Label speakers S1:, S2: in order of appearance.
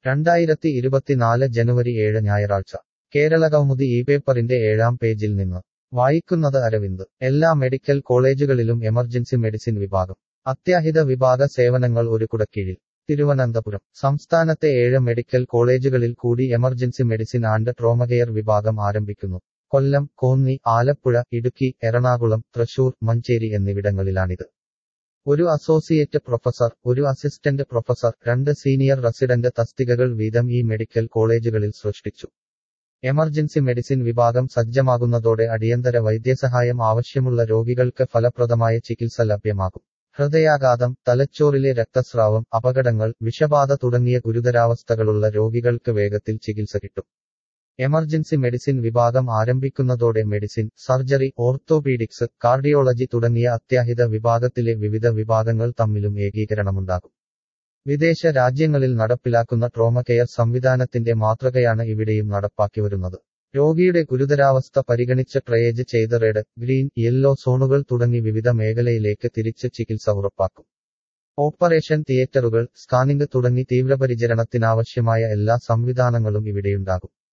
S1: രണ്ടായിരത്തി ഇരുപത്തിനാല് ജനുവരി ഏഴ് ഞായറാഴ്ച കേരളകൗമുദി ഈ പേപ്പറിന്റെ ഏഴാം പേജിൽ നിന്ന് വായിക്കുന്നത് അരവിന്ദ് എല്ലാ മെഡിക്കൽ കോളേജുകളിലും എമർജൻസി മെഡിസിൻ വിഭാഗം അത്യാഹിത വിഭാഗ സേവനങ്ങൾ ഒരു കുടക്കീഴിൽ തിരുവനന്തപുരം സംസ്ഥാനത്തെ ഏഴ് മെഡിക്കൽ കോളേജുകളിൽ കൂടി എമർജൻസി മെഡിസിൻ ആൻഡ് ട്രോമകെയർ വിഭാഗം ആരംഭിക്കുന്നു കൊല്ലം കോന്നി ആലപ്പുഴ ഇടുക്കി എറണാകുളം തൃശൂർ മഞ്ചേരി എന്നിവിടങ്ങളിലാണിത് ഒരു അസോസിയേറ്റ് പ്രൊഫസർ ഒരു അസിസ്റ്റന്റ് പ്രൊഫസർ രണ്ട് സീനിയർ റെസിഡന്റ് തസ്തികകൾ വീതം ഈ മെഡിക്കൽ കോളേജുകളിൽ സൃഷ്ടിച്ചു എമർജൻസി മെഡിസിൻ വിഭാഗം സജ്ജമാകുന്നതോടെ അടിയന്തര വൈദ്യസഹായം ആവശ്യമുള്ള രോഗികൾക്ക് ഫലപ്രദമായ ചികിത്സ ലഭ്യമാകും ഹൃദയാഘാതം തലച്ചോറിലെ രക്തസ്രാവം അപകടങ്ങൾ വിഷബാധ തുടങ്ങിയ ഗുരുതരാവസ്ഥകളുള്ള രോഗികൾക്ക് വേഗത്തിൽ ചികിത്സ കിട്ടും എമർജൻസി മെഡിസിൻ വിഭാഗം ആരംഭിക്കുന്നതോടെ മെഡിസിൻ സർജറി ഓർത്തോപീഡിക്സ് കാർഡിയോളജി തുടങ്ങിയ അത്യാഹിത വിഭാഗത്തിലെ വിവിധ വിഭാഗങ്ങൾ തമ്മിലും ഏകീകരണമുണ്ടാകും വിദേശ രാജ്യങ്ങളിൽ നടപ്പിലാക്കുന്ന ട്രോമ കെയർ സംവിധാനത്തിന്റെ മാതൃകയാണ് ഇവിടെയും നടപ്പാക്കി വരുന്നത് രോഗിയുടെ ഗുരുതരാവസ്ഥ പരിഗണിച്ച് ട്രയേജ് ചെയ്ത റെഡ് ഗ്രീൻ യെല്ലോ സോണുകൾ തുടങ്ങി വിവിധ മേഖലയിലേക്ക് തിരിച്ച് ചികിത്സ ഉറപ്പാക്കും ഓപ്പറേഷൻ തിയേറ്ററുകൾ സ്കാനിംഗ് തുടങ്ങി തീവ്രപരിചരണത്തിനാവശ്യമായ എല്ലാ സംവിധാനങ്ങളും ഇവിടെയുണ്ടാകും